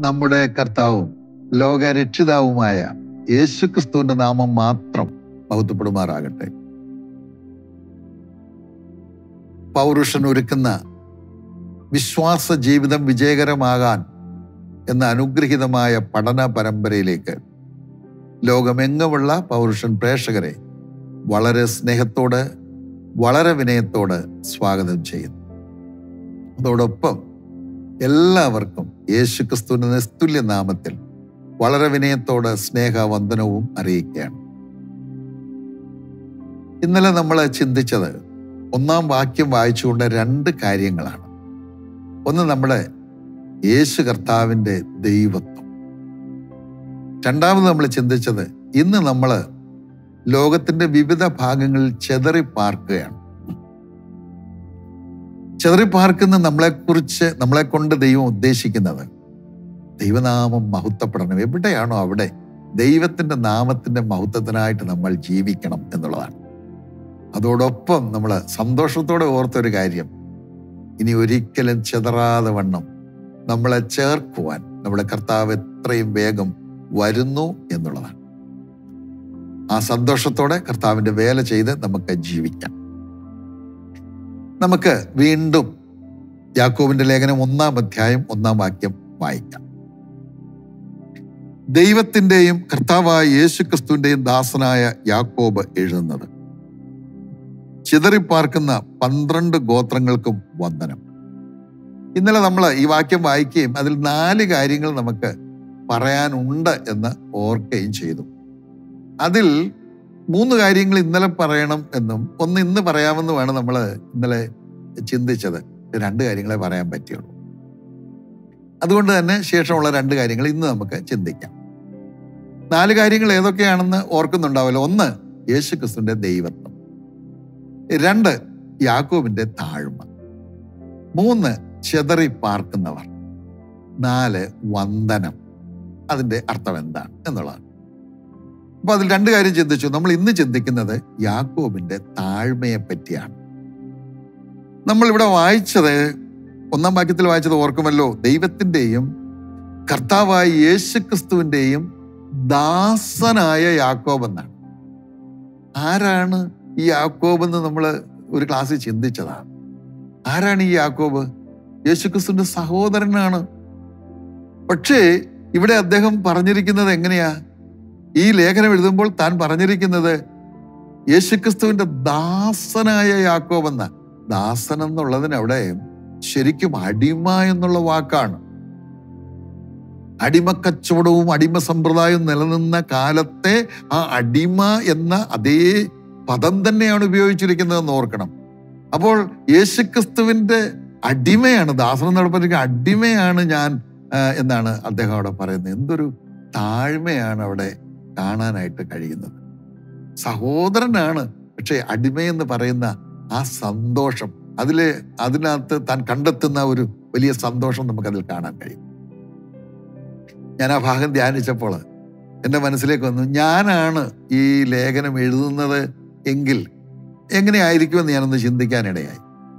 നമ്മുടെ കർത്താവും ലോകരക്ഷിതാവുമായ യേശുക്രിസ്തുവിന്റെ നാമം മാത്രം മഹത്വപ്പെടുമാറാകട്ടെ പൗരുഷൻ ഒരുക്കുന്ന വിശ്വാസ ജീവിതം വിജയകരമാകാൻ എന്ന അനുഗ്രഹീതമായ പഠന പരമ്പരയിലേക്ക് ലോകമെങ്ങുമുള്ള പൗരുഷൻ പ്രേക്ഷകരെ വളരെ സ്നേഹത്തോട് വളരെ വിനയത്തോട് സ്വാഗതം ചെയ്യുന്നു അതോടൊപ്പം എല്ലാവർക്കും യേശുക്രിസ്തുവിന്റെ നിസ്തുല്യ നാമത്തിൽ വളരെ വിനയത്തോട് സ്നേഹവന്ദനവും അറിയിക്കുകയാണ് ഇന്നലെ നമ്മൾ ചിന്തിച്ചത് ഒന്നാം വാക്യം വായിച്ചുകൊണ്ട് രണ്ട് കാര്യങ്ങളാണ് ഒന്ന് നമ്മുടെ യേശു കർത്താവിൻ്റെ ദൈവത്വം രണ്ടാമത് നമ്മൾ ചിന്തിച്ചത് ഇന്ന് നമ്മൾ ലോകത്തിന്റെ വിവിധ ഭാഗങ്ങളിൽ ചെതറി പാർക്കുകയാണ് ചെതറി പാർക്കുന്ന നമ്മളെക്കുറിച്ച് നമ്മളെ കൊണ്ട് ദൈവം ഉദ്ദേശിക്കുന്നത് ദൈവനാമം മഹത്വപ്പെടണം എവിടെയാണോ അവിടെ ദൈവത്തിന്റെ നാമത്തിന്റെ മഹത്വത്തിനായിട്ട് നമ്മൾ ജീവിക്കണം എന്നുള്ളതാണ് അതോടൊപ്പം നമ്മൾ സന്തോഷത്തോടെ ഓർത്തൊരു കാര്യം ഇനി ഒരിക്കലും ചെതറാതെ വണ്ണം നമ്മളെ ചേർക്കുവാൻ നമ്മുടെ കർത്താവ് എത്രയും വേഗം വരുന്നു എന്നുള്ളതാണ് ആ സന്തോഷത്തോടെ കർത്താവിന്റെ വേല ചെയ്ത് നമുക്ക് ജീവിക്കാം നമുക്ക് വീണ്ടും യാക്കോബിന്റെ ലേഖനം ഒന്നാം അധ്യായം ഒന്നാം വാക്യം വായിക്കാം ദൈവത്തിന്റെയും കർത്താവായ യേശുക്രിസ്തുവിന്റെയും ദാസനായ യാക്കോബ് എഴുതുന്നത് ചിതറിപ്പാർക്കുന്ന പന്ത്രണ്ട് ഗോത്രങ്ങൾക്കും വന്ദനം ഇന്നലെ നമ്മൾ ഈ വാക്യം വായിക്കുകയും അതിൽ നാല് കാര്യങ്ങൾ നമുക്ക് പറയാനുണ്ട് എന്ന് ഓർക്കുകയും ചെയ്തു അതിൽ മൂന്ന് കാര്യങ്ങൾ ഇന്നലെ പറയണം എന്നും ഒന്ന് ഇന്ന് പറയാമെന്നുമാണ് നമ്മൾ ഇന്നലെ ചിന്തിച്ചത് രണ്ട് കാര്യങ്ങളെ പറയാൻ പറ്റുള്ളൂ അതുകൊണ്ട് തന്നെ ശേഷമുള്ള രണ്ട് കാര്യങ്ങൾ ഇന്ന് നമുക്ക് ചിന്തിക്കാം നാല് കാര്യങ്ങൾ ഏതൊക്കെയാണെന്ന് ഓർക്കുന്നുണ്ടാവല്ലോ ഒന്ന് യേശു ക്രിസ്തുവിന്റെ ദൈവത്വം രണ്ട് യാക്കോബിന്റെ താഴ്മ മൂന്ന് ചെതറി പാർക്കുന്നവർ നാല് വന്ദനം അതിന്റെ അർത്ഥം എന്താണ് എന്നുള്ളതാണ് അപ്പൊ അതിൽ രണ്ട് കാര്യം ചിന്തിച്ചു നമ്മൾ ഇന്ന് ചിന്തിക്കുന്നത് യാക്കോബിന്റെ താഴ്മയെ പറ്റിയാണ് നമ്മൾ ഇവിടെ വായിച്ചത് ഒന്നാം വാക്യത്തിൽ വായിച്ചത് ഓർക്കുമല്ലോ ദൈവത്തിന്റെയും കർത്താവായ യേശുക്രിസ്തുവിന്റെയും ദാസനായ യാക്കോബ് എന്നാണ് ആരാണ് ഈ യാക്കോബ് എന്ന് നമ്മൾ ഒരു ക്ലാസ്സിൽ ചിന്തിച്ചതാണ് ആരാണ് ഈ യാക്കോബ് യേശുക്രിസ്തുവിന്റെ സഹോദരനാണ് പക്ഷേ ഇവിടെ അദ്ദേഹം പറഞ്ഞിരിക്കുന്നത് എങ്ങനെയാ ഈ ലേഖനം എഴുതുമ്പോൾ താൻ പറഞ്ഞിരിക്കുന്നത് യേശുക്രിസ്തുവിന്റെ ദാസനായ യാക്കോബ് എന്ന ദാസൻ എന്നുള്ളതിന് അവിടെ ശരിക്കും അടിമ എന്നുള്ള വാക്കാണ് അടിമക്കച്ചവടവും അടിമ സമ്പ്രദായവും നിലനിന്ന കാലത്തെ ആ അടിമ എന്ന അതേ പദം തന്നെയാണ് ഉപയോഗിച്ചിരിക്കുന്നതെന്ന് ഓർക്കണം അപ്പോൾ യേശുക്രിസ്തുവിന്റെ അടിമയാണ് ദാസനം നടപ്പിലേക്ക് അടിമയാണ് ഞാൻ എന്നാണ് അദ്ദേഹം അവിടെ പറയുന്നത് എന്തൊരു താഴ്മയാണ് അവിടെ കാണാനായിട്ട് കഴിയുന്നത് സഹോദരനാണ് പക്ഷെ അടിമയെന്ന് പറയുന്ന ആ സന്തോഷം അതില് അതിനകത്ത് താൻ കണ്ടെത്തുന്ന ഒരു വലിയ സന്തോഷം നമുക്കതിൽ കാണാൻ കഴിയും ഞാൻ ആ ഭാഗം ധ്യാനിച്ചപ്പോൾ എൻ്റെ മനസ്സിലേക്ക് വന്നു ഞാനാണ് ഈ ലേഖനം എഴുതുന്നത് എങ്കിൽ എങ്ങനെയായിരിക്കുമെന്ന് ഞാനൊന്ന് ചിന്തിക്കാനിടയായി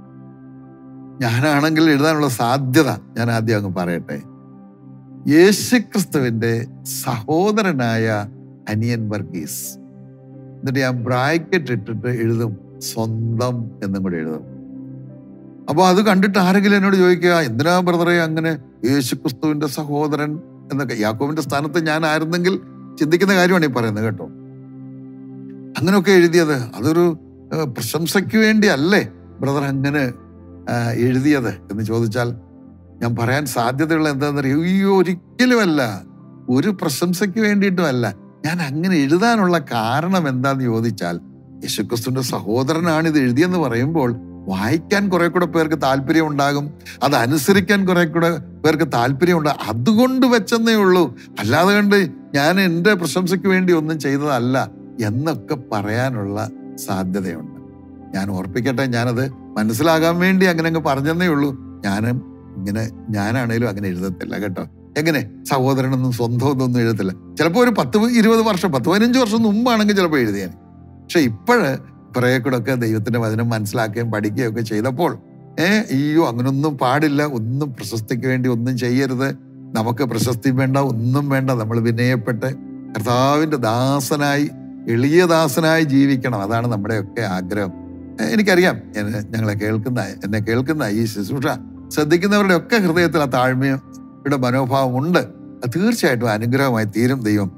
ഞാനാണെങ്കിൽ എഴുതാനുള്ള സാധ്യത ഞാൻ ആദ്യം അങ്ങ് പറയട്ടെ യേശുക്രിസ്തുവിന്റെ സഹോദരനായ അനിയൻ വർഗീസ് എന്നിട്ട് ഞാൻ ബ്രാക്കറ്റ് ഇട്ടിട്ട് എഴുതും സ്വന്തം എന്നും കൂടെ എഴുതും അപ്പൊ അത് കണ്ടിട്ട് ആരെങ്കിലും എന്നോട് ചോദിക്കുക എന്തിനാ ബ്രദറെ അങ്ങനെ യേശുക്രിസ്തുവിന്റെ സഹോദരൻ എന്നൊക്കെ യാക്കോവിന്റെ സ്ഥാനത്ത് ഞാൻ ആയിരുന്നെങ്കിൽ ചിന്തിക്കുന്ന കാര്യമാണ് ഈ പറയുന്നത് കേട്ടോ അങ്ങനെയൊക്കെ എഴുതിയത് അതൊരു പ്രശംസയ്ക്ക് വേണ്ടി അല്ലേ ബ്രദർ അങ്ങനെ എഴുതിയത് എന്ന് ചോദിച്ചാൽ ഞാൻ പറയാൻ സാധ്യതയുള്ള എന്താണെന്ന് അറിയോ അയ്യോ ഒരിക്കലുമല്ല ഒരു പ്രശംസയ്ക്ക് വേണ്ടിയിട്ടും അല്ല ഞാൻ അങ്ങനെ എഴുതാനുള്ള കാരണം എന്താന്ന് ചോദിച്ചാൽ യേശുക്രിസ്തുവിന്റെ സഹോദരനാണ് ഇത് എഴുതിയെന്ന് പറയുമ്പോൾ വായിക്കാൻ കുറെ കൂടെ പേർക്ക് താല്പര്യം ഉണ്ടാകും അത് അനുസരിക്കാൻ കുറെ കൂടെ പേർക്ക് താല്പര്യം ഉണ്ടാകും അതുകൊണ്ട് വെച്ചെന്നേ ഉള്ളൂ അല്ലാതെ കണ്ട് ഞാൻ എൻ്റെ പ്രശംസയ്ക്ക് വേണ്ടി ഒന്നും ചെയ്തതല്ല എന്നൊക്കെ പറയാനുള്ള സാധ്യതയുണ്ട് ഞാൻ ഓർപ്പിക്കട്ടെ ഞാനത് മനസ്സിലാകാൻ വേണ്ടി അങ്ങനെ അങ്ങ് പറഞ്ഞെന്നേ ഉള്ളൂ ഞാനും ഇങ്ങനെ ഞാനാണേലും അങ്ങനെ എഴുതത്തില്ല കേട്ടോ എങ്ങനെ സഹോദരനൊന്നും സ്വന്തമൊന്നും എഴുതത്തില്ല ചിലപ്പോൾ ഒരു പത്ത് ഇരുപത് വർഷം പത്ത് പതിനഞ്ച് വർഷം മുമ്പാണെങ്കിൽ ചിലപ്പോൾ എഴുതിയാൽ പക്ഷെ ഇപ്പോഴ് കുറെ കൂടെ ഒക്കെ ദൈവത്തിന്റെ വചനം മനസ്സിലാക്കുകയും പഠിക്കുകയും ഒക്കെ ചെയ്തപ്പോൾ ഏ അയ്യോ അങ്ങനൊന്നും പാടില്ല ഒന്നും പ്രശസ്തിക്ക് വേണ്ടി ഒന്നും ചെയ്യരുത് നമുക്ക് പ്രശസ്തി വേണ്ട ഒന്നും വേണ്ട നമ്മൾ വിനയപ്പെട്ട് കർത്താവിൻ്റെ ദാസനായി എളിയ ദാസനായി ജീവിക്കണം അതാണ് നമ്മുടെയൊക്കെ ആഗ്രഹം എ- എനിക്കറിയാം എന്നെ- ഞങ്ങളെ കേൾക്കുന്ന എന്നെ കേൾക്കുന്ന ഈ ശുശ്രൂഷ ശ്രദ്ധിക്കുന്നവരുടെ ഒക്കെ ഹൃദയത്തിൽ ആ താഴ്മയുടെ മനോഭാവമുണ്ട് അത് തീർച്ചയായിട്ടും അനുഗ്രഹമായി തീരും ദൈവം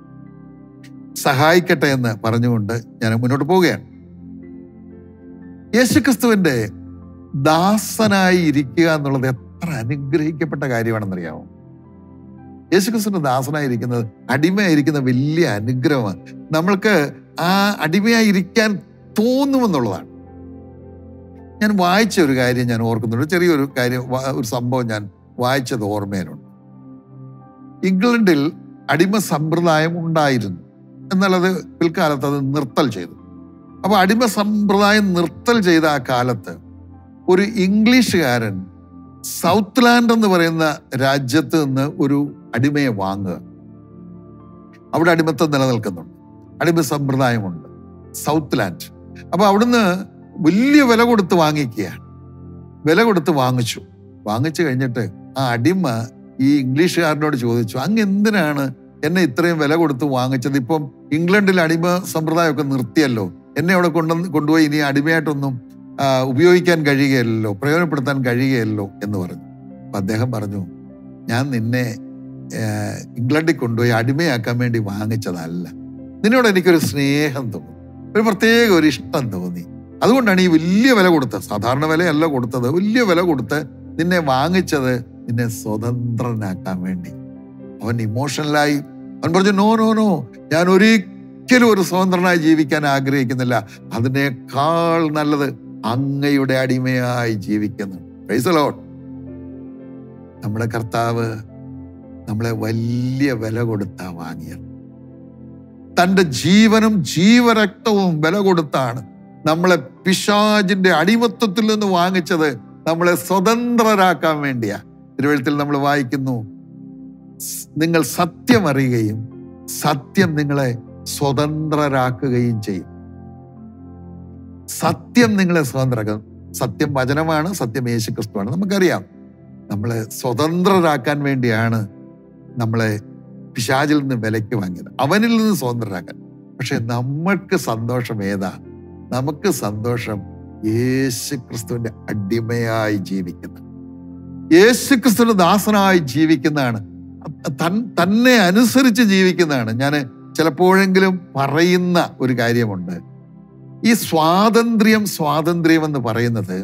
സഹായിക്കട്ടെ എന്ന് പറഞ്ഞുകൊണ്ട് ഞാൻ മുന്നോട്ട് പോവുകയാണ് യേശുക്രിസ്തുവിന്റെ ദാസനായി ഇരിക്കുക എന്നുള്ളത് എത്ര അനുഗ്രഹിക്കപ്പെട്ട കാര്യമാണെന്നറിയാമോ യേശുക്രിസ്തുവിന്റെ ദാസനായിരിക്കുന്നത് അടിമയായിരിക്കുന്ന വലിയ അനുഗ്രഹമാണ് നമ്മൾക്ക് ആ അടിമയായിരിക്കാൻ തോന്നുമെന്നുള്ളതാണ് ഞാൻ വായിച്ച ഒരു കാര്യം ഞാൻ ഓർക്കുന്നുണ്ട് ചെറിയൊരു കാര്യം വാ- ഒരു സംഭവം ഞാൻ വായിച്ചത് ഓർമ്മയിലുണ്ട് ഇംഗ്ലണ്ടിൽ അടിമ സമ്പ്രദായം ഉണ്ടായിരുന്നു എന്നാൽ അത് പിൽക്കാലത്ത് അത് നിർത്തൽ ചെയ്തു അപ്പൊ അടിമ സമ്പ്രദായം നിർത്തൽ ചെയ്ത ആ കാലത്ത് ഒരു ഇംഗ്ലീഷുകാരൻ സൗത്ത് ലാൻഡ് എന്ന് പറയുന്ന രാജ്യത്ത് നിന്ന് ഒരു അടിമയെ വാങ്ങുക അവിടെ അടിമത്തം നിലനിൽക്കുന്നുണ്ട് അടിമ സമ്പ്രദായമുണ്ട് സൗത്ത് ലാൻഡ് അപ്പൊ അവിടുന്ന് വലിയ വില കൊടുത്ത് വാങ്ങിക്കുകയാണ് വില കൊടുത്ത് വാങ്ങിച്ചു വാങ്ങിച്ചു കഴിഞ്ഞിട്ട് ആ അടിമ ഈ ഇംഗ്ലീഷുകാരനോട് ചോദിച്ചു അങ്ങ് എന്തിനാണ് എന്നെ ഇത്രയും വില കൊടുത്ത് വാങ്ങിച്ചത് ഇപ്പം ഇംഗ്ലണ്ടിൽ അടിമ സമ്പ്രദായമൊക്കെ നിർത്തിയല്ലോ എന്നെ അവിടെ കൊണ്ടു കൊണ്ടുപോയി ഇനി അടിമയായിട്ടൊന്നും ആ, ഉപയോഗിക്കാൻ കഴിയുകയല്ലോ പ്രയോജനപ്പെടുത്താൻ കഴിയുകയല്ലോ എന്ന് പറഞ്ഞു അപ്പൊ അദ്ദേഹം പറഞ്ഞു ഞാൻ നിന്നെ ആ, ഇംഗ്ലണ്ടിൽ കൊണ്ടുപോയി അടിമയാക്കാൻ വേണ്ടി വാങ്ങിച്ചതല്ല നിന്നോട് എനിക്കൊരു സ്നേഹം തോന്നി ഒരു പ്രത്യേക ഒരു ഇഷ്ടം തോന്നി അതുകൊണ്ടാണ് ഈ വലിയ വില കൊടുത്തത് സാധാരണ വിലയല്ല കൊടുത്തത് വലിയ വില കൊടുത്ത് നിന്നെ വാങ്ങിച്ചത് നിന്നെ സ്വതന്ത്രനാക്കാൻ വേണ്ടി അവൻ ഇമോഷണലായി അവൻ പറഞ്ഞു നോ നോ നോ ഞാൻ ഒരിക്കലും ഒരു സ്വതന്ത്രനായി ജീവിക്കാൻ ആഗ്രഹിക്കുന്നില്ല അതിനേക്കാൾ നല്ലത് അങ്ങയുടെ അടിമയായി ജീവിക്കുന്നു Praise the Lord. നമ്മുടെ കർത്താവ് നമ്മളെ വലിയ വില കൊടുത്താ വാങ്ങിയത് തന്റെ ജീവനും ജീവരക്തവും വില കൊടുത്താണ് നമ്മളെ പിശാജിന്റെ അടിമത്വത്തിൽ നിന്ന് വാങ്ങിച്ചത് നമ്മളെ സ്വതന്ത്രരാക്കാൻ വേണ്ടിയാ തിരുവഴുത്തിൽ നമ്മൾ വായിക്കുന്നു സ് നിങ്ങൾ സത്യം അറിയുകയും സത്യം നിങ്ങളെ സ്വതന്ത്രരാക്കുകയും ചെയ്യും സത്യം നിങ്ങളെ സ്വതന്ത്രരാക്കും സത്യം വചനമാണ് സത്യം യേശു ക്രിസ്തുവാണ് നമുക്കറിയാം നമ്മളെ സ്വതന്ത്രരാക്കാൻ വേണ്ടിയാണ് നമ്മളെ പിശാചിൽ നിന്ന് വിലയ്ക്ക് വാങ്ങിയത് അവനിൽ നിന്ന് സ്വതന്ത്രരാക്കാൻ പക്ഷെ നമ്മൾക്ക് സന്തോഷം ഏതാ നമുക്ക് സന്തോഷം യേശു ക്രിസ്തുവിന്റെ അടിമയായി ജീവിക്കുന്ന യേശു ക്രിസ്തുവിന്റെ ദാസനായി ജീവിക്കുന്നതാണ് തൻ- തന്നെ അനുസരിച്ച് ജീവിക്കുന്നതാണ് ഞാൻ ചിലപ്പോഴെങ്കിലും പറയുന്ന ഒരു കാര്യമുണ്ട് ഈ സ്വാതന്ത്ര്യം സ്വാതന്ത്ര്യം എന്ന് പറയുന്നത്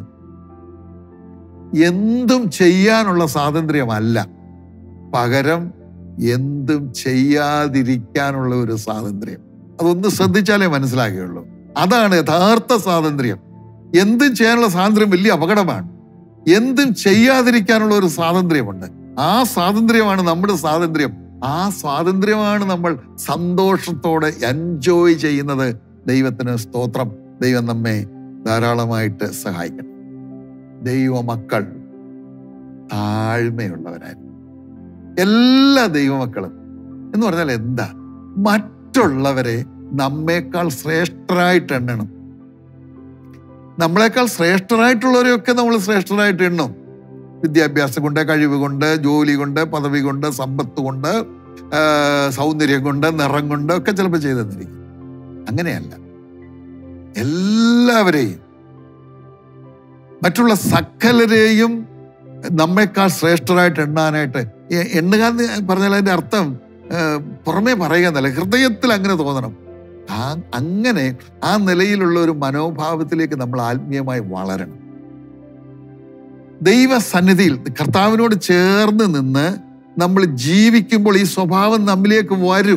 എന്തും ചെയ്യാനുള്ള സ്വാതന്ത്ര്യമല്ല പകരം എന്തും ചെയ്യാതിരിക്കാനുള്ള ഒരു സ്വാതന്ത്ര്യം അതൊന്ന് ശ്രദ്ധിച്ചാലേ മനസ്സിലാകുകയുള്ളൂ അതാണ് യഥാർത്ഥ സ്വാതന്ത്ര്യം എന്തും ചെയ്യാനുള്ള സ്വാതന്ത്ര്യം വലിയ അപകടമാണ് എന്തും ചെയ്യാതിരിക്കാനുള്ള ഒരു സ്വാതന്ത്ര്യമുണ്ട് ആ സ്വാതന്ത്ര്യമാണ് നമ്മുടെ സ്വാതന്ത്ര്യം ആ സ്വാതന്ത്ര്യമാണ് നമ്മൾ സന്തോഷത്തോടെ എൻജോയ് ചെയ്യുന്നത് ദൈവത്തിന് സ്തോത്രം ദൈവം നമ്മെ ധാരാളമായിട്ട് സഹായിക്കണം ദൈവമക്കൾ താഴ്മയുള്ളവരായിരുന്നു എല്ലാ ദൈവമക്കളും എന്ന് പറഞ്ഞാൽ എന്താ മറ്റുള്ളവരെ നമ്മേക്കാൾ ശ്രേഷ്ഠരായിട്ട് എണ്ണണം നമ്മളെക്കാൾ ശ്രേഷ്ഠരായിട്ടുള്ളവരെയൊക്കെ നമ്മൾ ശ്രേഷ്ഠരായിട്ട് എണ്ണും വിദ്യാഭ്യാസം കൊണ്ട് കഴിവ് കൊണ്ട് ജോലി കൊണ്ട് പദവി കൊണ്ട് സമ്പത്ത് കൊണ്ട് ആ, സൗന്ദര്യം കൊണ്ട് നിറം കൊണ്ട് ഒക്കെ ചിലപ്പോൾ ചെയ്തെന്നിരിക്കും അങ്ങനെയല്ല എല്ലാവരെയും മറ്റുള്ള സകലരെയും നമ്മെക്കാൾ ശ്രേഷ്ഠരായിട്ട് എണ്ണാനായിട്ട് എ- എണ്ണുക എന്ന് പറഞ്ഞാൽ അതിന്റെ അർത്ഥം ആ, പുറമേ പറയുക എന്നല്ല ഹൃദയത്തിൽ അങ്ങനെ തോന്നണം ആ അങ്ങനെ ആ നിലയിലുള്ള ഒരു മനോഭാവത്തിലേക്ക് നമ്മൾ ആത്മീയമായി വളരണം ദൈവസന്നിധിയിൽ കർത്താവിനോട് ചേർന്ന് നിന്ന് നമ്മൾ ജീവിക്കുമ്പോൾ ഈ സ്വഭാവം നമ്മിലേക്ക് വരും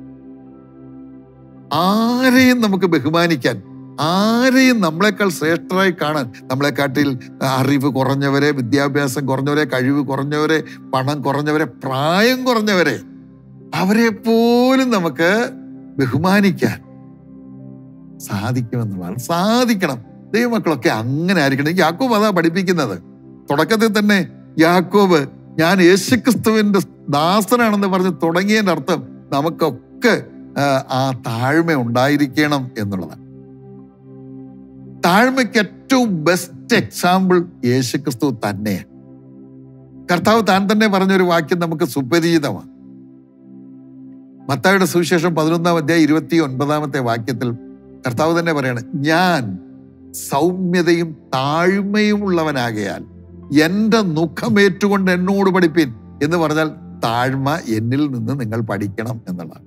ആരെയും നമുക്ക് ബഹുമാനിക്കാൻ ആരെയും നമ്മളെക്കാൾ ശ്രേഷ്ഠരായി കാണാൻ നമ്മളെക്കാട്ടിൽ അറിവ് കുറഞ്ഞവരെ വിദ്യാഭ്യാസം കുറഞ്ഞവരെ കഴിവ് കുറഞ്ഞവരെ പണം കുറഞ്ഞവരെ പ്രായം കുറഞ്ഞവരെ അവരെ പോലും നമുക്ക് ബഹുമാനിക്കാൻ സാധിക്കുമെന്നുള്ളതാണ് സാധിക്കണം ദൈവമക്കളൊക്കെ അങ്ങനെ ആയിരിക്കണം യാക്കോബ് അതാ പഠിപ്പിക്കുന്നത് തുടക്കത്തിൽ തന്നെ യാക്കോബ് ഞാൻ യേശുക്രിസ്തുവിന്റെ ദാസനാണെന്ന് പറഞ്ഞ് തുടങ്ങിയതിന്റെ അർത്ഥം നമുക്കൊക്കെ ആ, ആ താഴ്മ ഉണ്ടായിരിക്കണം എന്നുള്ളതാണ് താഴ്മയ്ക്ക് ഏറ്റവും ബെസ്റ്റ് എക്സാമ്പിൾ യേശുക്രിസ്തു തന്നെയാണ് കർത്താവ് താൻ തന്നെ പറഞ്ഞൊരു വാക്യം നമുക്ക് സുപരിചിതമാണ് മത്തായുടെ സുവിശേഷം പതിനൊന്നാം അധ്യായം ഇരുപത്തി ഒൻപതാമത്തെ വാക്യത്തിൽ കർത്താവ് തന്നെ പറയാണ് ഞാൻ സൗമ്യതയും താഴ്മയും ഉള്ളവനാകയാൽ എന്റെ മുഖമേറ്റുകൊണ്ട് എന്നോട് പഠിപ്പിൻ എന്ന് പറഞ്ഞാൽ താഴ്മ എന്നിൽ നിന്ന് നിങ്ങൾ പഠിക്കണം എന്നുള്ളതാണ്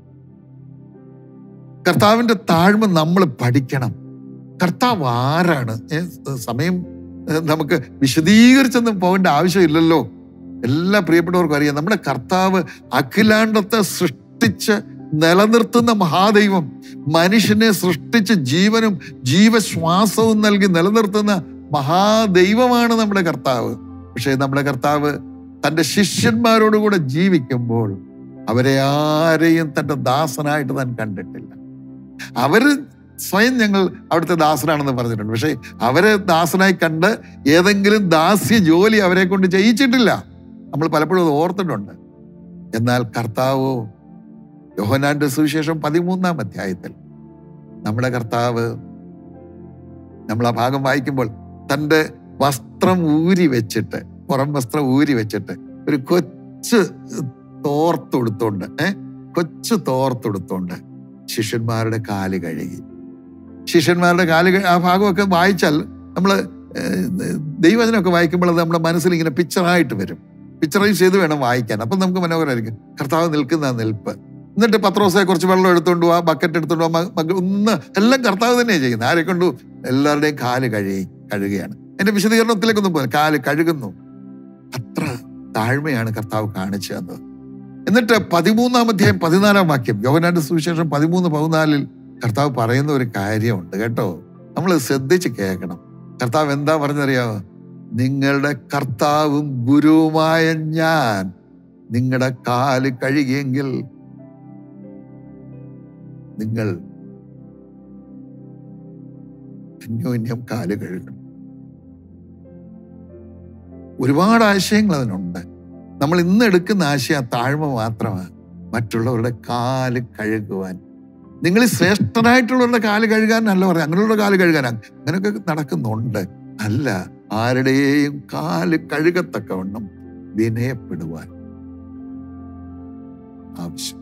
കർത്താവിന്റെ താഴ്മ നമ്മൾ പഠിക്കണം കർത്താവ് ആരാണ് ഏ, സമയം ഏ, നമുക്ക് വിശദീകരിച്ചൊന്നും പോകേണ്ട ആവശ്യമില്ലല്ലോ എല്ലാ പ്രിയപ്പെട്ടവർക്കും അറിയാം നമ്മുടെ കർത്താവ് അഖിലാണ്ടത്തെ സൃഷ്ടിച്ച് നിലനിർത്തുന്ന മഹാദൈവം മനുഷ്യനെ സൃഷ്ടിച്ച് ജീവനും ജീവശ്വാസവും നൽകി നിലനിർത്തുന്ന മഹാദൈവമാണ് നമ്മുടെ കർത്താവ് പക്ഷേ നമ്മുടെ കർത്താവ് തൻ്റെ ശിഷ്യന്മാരോടുകൂടെ ജീവിക്കുമ്പോൾ അവരെ ആരെയും തൻ്റെ ദാസനായിട്ട് താൻ കണ്ടിട്ടില്ല അവര് സ്വയം ഞങ്ങൾ അവിടുത്തെ ദാസനാണെന്ന് പറഞ്ഞിട്ടുണ്ട് പക്ഷേ അവരെ ദാസനായി കണ്ട് ഏതെങ്കിലും ദാസ്യ ജോലി അവരെ കൊണ്ട് ചെയ്യിച്ചിട്ടില്ല നമ്മൾ പലപ്പോഴും അത് ഓർത്തിട്ടുണ്ട് എന്നാൽ കർത്താവോ യോഹനാന്റെ സുവിശേഷം പതിമൂന്നാം അധ്യായത്തിൽ നമ്മുടെ കർത്താവ് നമ്മൾ ആ ഭാഗം വായിക്കുമ്പോൾ തൻ്റെ വസ്ത്രം ഊരി വെച്ചിട്ട് പുറം വസ്ത്രം ഊരി വെച്ചിട്ട് ഒരു കൊച്ചു തോർത്തെടുത്തോണ്ട് ഏ കൊച്ചു തോർത്തെടുത്തോണ്ട് ശിഷ്യന്മാരുടെ കാല് കഴുകി ശിഷ്യന്മാരുടെ കാല് കഴി- ആ ഭാഗമൊക്കെ വായിച്ചാൽ നമ്മൾ ദൈവജനമൊക്കെ വായിക്കുമ്പോൾ അത് നമ്മുടെ മനസ്സിൽ ഇങ്ങനെ പിക്ചറായിട്ട് വരും പിക്ചറൈസ് ചെയ്ത് വേണം വായിക്കാൻ അപ്പം നമുക്ക് മനോഹരമായിരിക്കും കർത്താവ് നിൽക്കുന്ന ആ നിൽപ്പ് എന്നിട്ട് പത്രോസെ കുറച്ച് വെള്ളം എടുത്തോണ്ട് പോവാ ബക്കറ്റ് എടുത്തോണ്ട് പോവാ മ- മക- ഒന്ന് എല്ലാം കർത്താവ് തന്നെയാണ് ചെയ്യുന്നത് ആരെ കൊണ്ടു എല്ലാവരുടെയും കാല് കഴുകി കഴുകുകയാണ് എന്റെ വിശദീകരണത്തിലേക്കൊന്നും പോലെ കാല് കഴുകുന്നു അത്ര താഴ്മയാണ് കർത്താവ് കാണിച്ചു തന്നത് എന്നിട്ട് പതിമൂന്നാം അധ്യായം പതിനാലാം വാക്യം യോവനാന്റെ സുവിശേഷം പതിമൂന്ന് പതിനാലിൽ കർത്താവ് പറയുന്ന ഒരു കാര്യമുണ്ട് കേട്ടോ നമ്മൾ ശ്രദ്ധിച്ച് കേൾക്കണം കർത്താവ് എന്താ പറഞ്ഞറിയാമോ നിങ്ങളുടെ കർത്താവും ഗുരുവുമായ ഞാൻ നിങ്ങളുടെ കാല് കഴുകിയെങ്കിൽ നിങ്ങൾ അന്യോന്യം കാല് കഴുകണം ഒരുപാട് ആശയങ്ങൾ അതിനുണ്ട് നമ്മൾ ഇന്ന് എടുക്കുന്ന ആശയം ആ താഴ്മ മാത്രമാണ് മറ്റുള്ളവരുടെ കാല് കഴുകുവാൻ നിങ്ങൾ ഈ ശ്രേഷ്ഠനായിട്ടുള്ളവരുടെ കാല് കഴുകാനല്ല പറയാം അങ്ങനെയുള്ള കാല് കഴുകാൻ അങ്ങനെയൊക്കെ നടക്കുന്നുണ്ട് അല്ല ആരുടെയും കാല് കഴുകത്തക്കവണ്ണം വിനയപ്പെടുവാൻ ആവശ്യം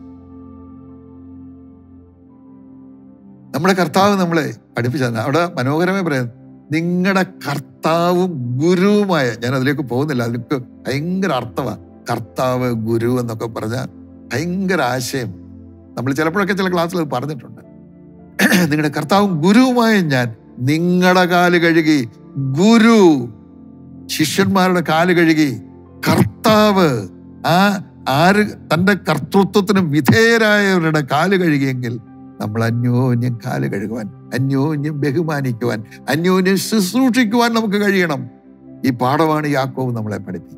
നമ്മുടെ കർത്താവ് നമ്മളെ പഠിപ്പിച്ചത് അവിടെ മനോഹരമായി പറയാം നിങ്ങളുടെ കർത്താവും ഗുരുവുമായ ഞാൻ അതിലേക്ക് പോകുന്നില്ല അതിലേക്ക് ഭയങ്കര അർത്ഥമാണ് കർത്താവ് ഗുരു എന്നൊക്കെ പറഞ്ഞാൽ ഭയങ്കര ആശയം നമ്മൾ ചിലപ്പോഴൊക്കെ ചില ക്ലാസ്സിൽ അത് പറഞ്ഞിട്ടുണ്ട് നിങ്ങളുടെ കർത്താവും ഗുരുവുമായ ഞാൻ നിങ്ങളുടെ കാല് കഴുകി ഗുരു ശിഷ്യന്മാരുടെ കാല് കഴുകി കർത്താവ് ആ ആര് തന്റെ കർത്തൃത്വത്തിന് വിധേയരായവരുടെ കാല് കഴുകിയെങ്കിൽ നമ്മൾ അന്യോന്യം കാല് കഴുകുവാൻ അന്യോന്യം ബഹുമാനിക്കുവാൻ അന്യോന്യം ശുശ്രൂഷിക്കുവാൻ നമുക്ക് കഴിയണം ഈ പാഠമാണ് യാക്കോവ് നമ്മളെ പഠിപ്പി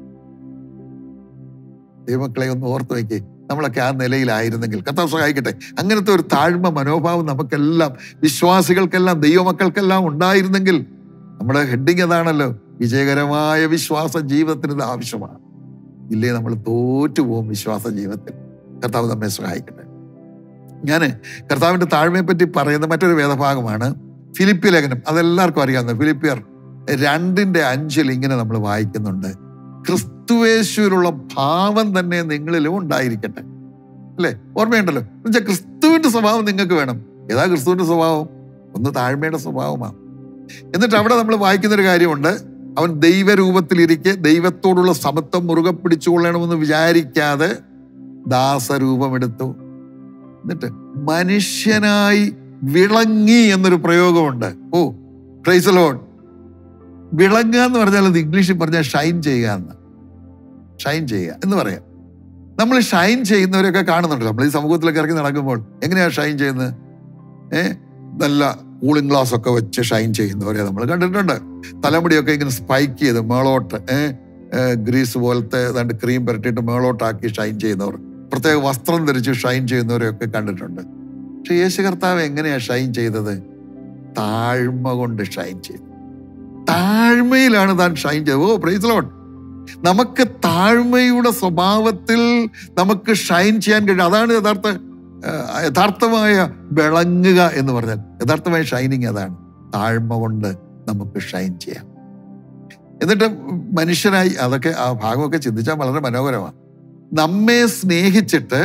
ദൈവമക്കളെ ഒന്ന് ഓർത്തു വയ്ക്കേ നമ്മളൊക്കെ ആ നിലയിലായിരുന്നെങ്കിൽ കർത്താവ് സഹായിക്കട്ടെ അങ്ങനത്തെ ഒരു താഴ്മ മനോഭാവം നമുക്കെല്ലാം വിശ്വാസികൾക്കെല്ലാം ദൈവമക്കൾക്കെല്ലാം ഉണ്ടായിരുന്നെങ്കിൽ നമ്മുടെ ഹെഡിങ് അതാണല്ലോ വിജയകരമായ വിശ്വാസ ജീവിതത്തിന് ഇത് ആവശ്യമാണ് ഇല്ലേ നമ്മൾ തോറ്റുപോകും വിശ്വാസ ജീവിതത്തിൽ കർത്താവ് നമ്മെ സഹായിക്കട്ടെ ഞാൻ കർത്താവിന്റെ താഴ്മയെ പറ്റി പറയുന്ന മറ്റൊരു വേദഭാഗമാണ് ഫിലിപ്പി ലേഖനം അതെല്ലാവർക്കും അറിയാവുന്ന ഫിലിപ്പിയർ രണ്ടിന്റെ അഞ്ചിൽ ഇങ്ങനെ നമ്മൾ വായിക്കുന്നുണ്ട് ക്രിസ്തുവേശുവിലുള്ള ഭാവം തന്നെ നിങ്ങളിലും ഉണ്ടായിരിക്കട്ടെ അല്ലേ ഓർമ്മയുണ്ടല്ലോ എന്നുവെച്ചാൽ ക്രിസ്തുവിന്റെ സ്വഭാവം നിങ്ങൾക്ക് വേണം ഏതാ ക്രിസ്തുവിന്റെ സ്വഭാവം ഒന്ന് താഴ്മയുടെ സ്വഭാവമാണ് എന്നിട്ട് അവിടെ നമ്മൾ വായിക്കുന്ന ഒരു കാര്യമുണ്ട് അവൻ ദൈവരൂപത്തിലിരിക്കെ ദൈവത്തോടുള്ള സമത്വം മുറുകെ പിടിച്ചുകൊള്ളണമെന്ന് വിചാരിക്കാതെ ദാസരൂപമെടുത്തു എന്നിട്ട് മനുഷ്യനായി വിളങ്ങി എന്നൊരു പ്രയോഗമുണ്ട് ഓ പ്രൈസ് ലോഡ് വിളങ്ങുക എന്ന് പറഞ്ഞാൽ അത് ഇംഗ്ലീഷിൽ പറഞ്ഞാൽ ഷൈൻ ചെയ്യുക എന്ന് ഷൈൻ ചെയ്യുക എന്ന് പറയാം നമ്മൾ ഷൈൻ ചെയ്യുന്നവരൊക്കെ കാണുന്നുണ്ട് നമ്മൾ ഈ സമൂഹത്തിലൊക്കെ ഇറങ്ങി നടക്കുമ്പോൾ എങ്ങനെയാ ഷൈൻ ചെയ്യുന്നത് ഏ നല്ല കൂളിംഗ് ഗ്ലാസ് ഒക്കെ വെച്ച് ഷൈൻ ചെയ്യുന്നവരെ നമ്മൾ കണ്ടിട്ടുണ്ട് തലമുടിയൊക്കെ ഇങ്ങനെ സ്പൈക്ക് ചെയ്ത് മേളോട്ട് ഏഹ് ഗ്രീസ് പോലത്തെ ഏതാണ്ട് ക്രീം പുരട്ടിയിട്ട് മേളോട്ടാക്കി ഷൈൻ ചെയ്യുന്നവർ പ്രത്യേക വസ്ത്രം ധരിച്ച് ഷൈൻ ചെയ്യുന്നവരെയൊക്കെ കണ്ടിട്ടുണ്ട് പക്ഷെ യേശു കർത്താവ് എങ്ങനെയാ ഷൈൻ ചെയ്തത് താഴ്മ കൊണ്ട് ഷൈൻ ചെയ്തു താഴ്മയിലാണ് താൻ ഷൈൻ ചെയ്തത് ഓ പ്രൈസ് ലോട്ട് നമുക്ക് താഴ്മയുടെ സ്വഭാവത്തിൽ നമുക്ക് ഷൈൻ ചെയ്യാൻ കഴിയും അതാണ് യഥാർത്ഥ ആ, യഥാർത്ഥമായ വിളങ്ങുക എന്ന് പറഞ്ഞാൽ യഥാർത്ഥമായ ഷൈനിങ് അതാണ് താഴ്മ കൊണ്ട് നമുക്ക് ഷൈൻ ചെയ്യാം എന്നിട്ട് മനുഷ്യനായി അതൊക്കെ ആ ഭാഗമൊക്കെ ചിന്തിച്ചാൽ വളരെ മനോഹരമാണ് നമ്മെ സ്നേഹിച്ചിട്ട്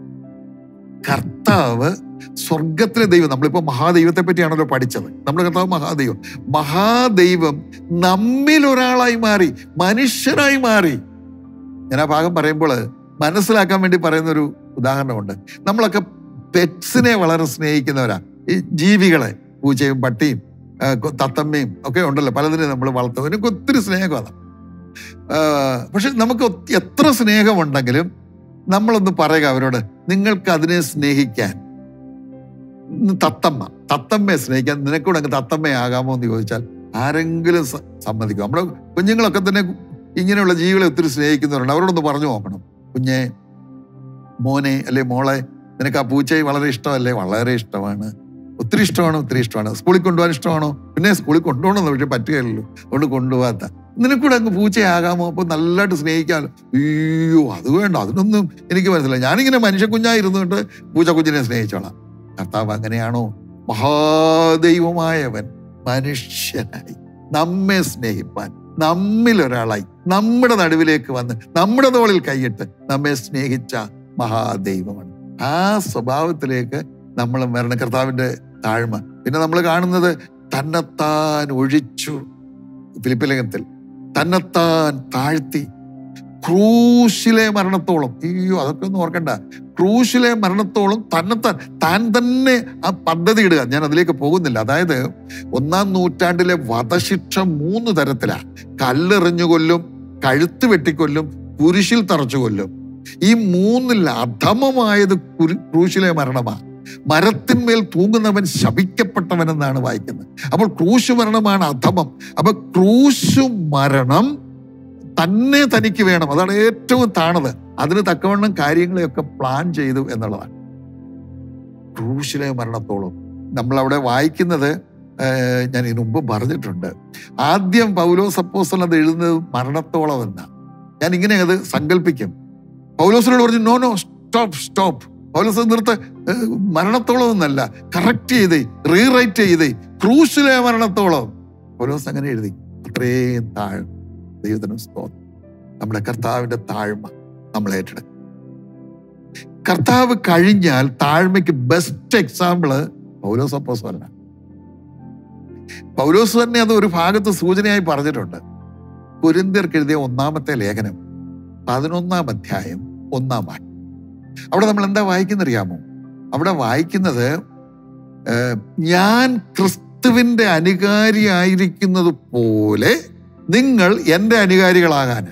കർത്താവ് സ്വർഗത്തിലെ ദൈവം നമ്മളിപ്പോ മഹാദൈവത്തെ പറ്റിയാണല്ലോ പഠിച്ചത് നമ്മുടെ കർത്താവ് മഹാദൈവം മഹാദൈവം നമ്മിൽ ഒരാളായി മാറി മനുഷ്യനായി മാറി ഞാൻ ആ ഭാഗം പറയുമ്പോൾ മനസ്സിലാക്കാൻ വേണ്ടി പറയുന്ന ഒരു ഉദാഹരണമുണ്ട് നമ്മളൊക്കെ പെറ്റ്സിനെ വളരെ സ്നേഹിക്കുന്നവരാ ഈ ജീവികളെ പൂച്ചയും പട്ടിയും ആ, കൊ- തത്തമ്മയും ഒക്കെ ഉണ്ടല്ലോ പലതിനെ നമ്മൾ വളർത്തും എനിക്ക് ഒത്തിരി സ്നേഹമാണ് ആ, പക്ഷെ നമുക്ക് ഒത്തി- എത്ര സ്നേഹമുണ്ടെങ്കിലും നമ്മളൊന്ന് പറയുക അവരോട് നിങ്ങൾക്ക് അതിനെ സ്നേഹിക്കാൻ ഇന്ന് തത്തമ്മ തത്തമ്മയെ സ്നേഹിക്കാൻ നിനക്കൂടെ അങ്ങ് തത്തമ്മയാകാമോ എന്ന് ചോദിച്ചാൽ ആരെങ്കിലും സ- സമ്മതിക്കും നമ്മുടെ കുഞ്ഞുങ്ങളൊക്കെ തന്നെ ഇങ്ങനെയുള്ള ജീവികളെ ഒത്തിരി സ്നേഹിക്കുന്നവരുണ്ട് അവരോടൊന്ന് പറഞ്ഞു നോക്കണം കുഞ്ഞെ മോനെ അല്ലെ മോളെ നിനക്ക് ആ പൂച്ചയെ വളരെ ഇഷ്ടമല്ലേ വളരെ ഇഷ്ടമാണ് ഒത്തിരി ഇഷ്ടമാണ് ഒത്തിരി ഇഷ്ടമാണ് സ്കൂളിൽ കൊണ്ടുപോകാൻ ഇഷ്ടമാണോ പിന്നെ സ്കൂളിൽ കൊണ്ടുപോകണമെന്ന് പക്ഷെ പറ്റുകയല്ലോ അതുകൊണ്ട് കൊണ്ടുപോകാത്ത നിനക്കൂടെ അങ്ങ് പൂച്ചയാകാമോ അപ്പൊ നല്ലതായിട്ട് സ്നേഹിക്കാമല്ലോ അയ്യോ അത് വേണ്ട അതിനൊന്നും എനിക്ക് മനസ്സിലായി ഞാനിങ്ങനെ മനുഷ്യ കുഞ്ഞായിരുന്നുകൊണ്ട് പൂച്ച കുഞ്ഞിനെ സ്നേഹിച്ചോളാം കർത്താവ് അങ്ങനെയാണോ മഹാദൈവമായവൻ മനുഷ്യനായി നമ്മെ സ്നേഹിപ്പാൻ നമ്മിൽ ഒരാളായി നമ്മുടെ നടുവിലേക്ക് വന്ന് നമ്മുടെ തോളിൽ കൈയിട്ട് നമ്മെ സ്നേഹിച്ച മഹാദൈവമാണ് ആ സ്വഭാവത്തിലേക്ക് നമ്മൾ വരണം കർത്താവിന്റെ താഴ്മ പിന്നെ നമ്മൾ കാണുന്നത് തന്നെത്താൻ ഒഴിച്ചു ഫിലിപ്പിലേഖനത്തിൽ തന്നെത്താൻ താഴ്ത്തി ക്രൂശിലെ മരണത്തോളം അയ്യോ അതൊക്കെ ഒന്നും ഓർക്കണ്ട ക്രൂശിലെ മരണത്തോളം തന്നെത്താൻ താൻ തന്നെ ആ പദ്ധതി ഇടുക ഞാൻ അതിലേക്ക് പോകുന്നില്ല അതായത് ഒന്നാം നൂറ്റാണ്ടിലെ വധശിക്ഷ മൂന്ന് തരത്തിലാ കല്ലെറിഞ്ഞു കൊല്ലും കഴുത്ത് വെട്ടിക്കൊല്ലും കുരിശിൽ തറച്ചു കൊല്ലും ഈ മൂന്നിൽ അധമമായത് കുരു ക്രൂശിലെ മരണമാണ് മരത്തിന്മേൽ തൂങ്ങുന്നവൻ ശപിക്കപ്പെട്ടവനെന്നാണ് വായിക്കുന്നത് അപ്പോൾ ക്രൂശ് മരണമാണ് അധമം അപ്പൊ ക്രൂശു മരണം തന്നെ തനിക്ക് വേണം അതാണ് ഏറ്റവും താണത് അതിന് തക്കവണ്ണം കാര്യങ്ങളെയൊക്കെ പ്ലാൻ ചെയ്തു എന്നുള്ളതാണ് ക്രൂശിലെ മരണത്തോളം നമ്മൾ അവിടെ വായിക്കുന്നത് ഏഹ്, ഞാൻ ഇതിനു മുമ്പ് പറഞ്ഞിട്ടുണ്ട് ആദ്യം പൗലോസ് അപ്പോസ്തലൻ അത് എഴുതുന്നത് മരണത്തോളം എന്നാ ഞാൻ ഇങ്ങനെ അത് സങ്കല്പിക്കും പൗലോസിനോട് പറഞ്ഞു no no stop stop Paulose നിർത്ത് ഏഹ്, മരണത്തോളം എന്നല്ല കറക്റ്റ് ചെയ്തേ റീറൈറ്റ് ചെയ്തേ ക്രൂശിലെ മരണത്തോളം പൗലോസ് അങ്ങനെ എഴുതി അത്രയും താഴ്മ ദൈവത്തിനും സ്തോത്രം നമ്മുടെ കർത്താവിന്റെ താഴ്മ നമ്മൾ ഏറ്റെടുക്കും കർത്താവ് കഴിഞ്ഞാൽ താഴ്മയ്ക്ക് ബെസ്റ്റ് എക്സാമ്പിള് പൗലോസ് അപ്പോസ്തലനാണ് പൗലോസ് തന്നെ അത് ഒരു ഭാഗത്ത് സൂചനയായി പറഞ്ഞിട്ടുണ്ട് കുരിന്തിയർക്ക് എഴുതിയ ഒന്നാമത്തെ ലേഖനം പതിനൊന്നാം അധ്യായം ഒന്നാം വാക്യം അവിടെ നമ്മൾ എന്താ വായിക്കുന്നറിയാമോ അവിടെ വായിക്കുന്നത് ഏഹ്, ഞാൻ ക്രിസ്തുവിന്റെ അനുകാരിയായിരിക്കുന്നത് പോലെ നിങ്ങൾ എൻ്റെ അനുകാരികളാകാൻ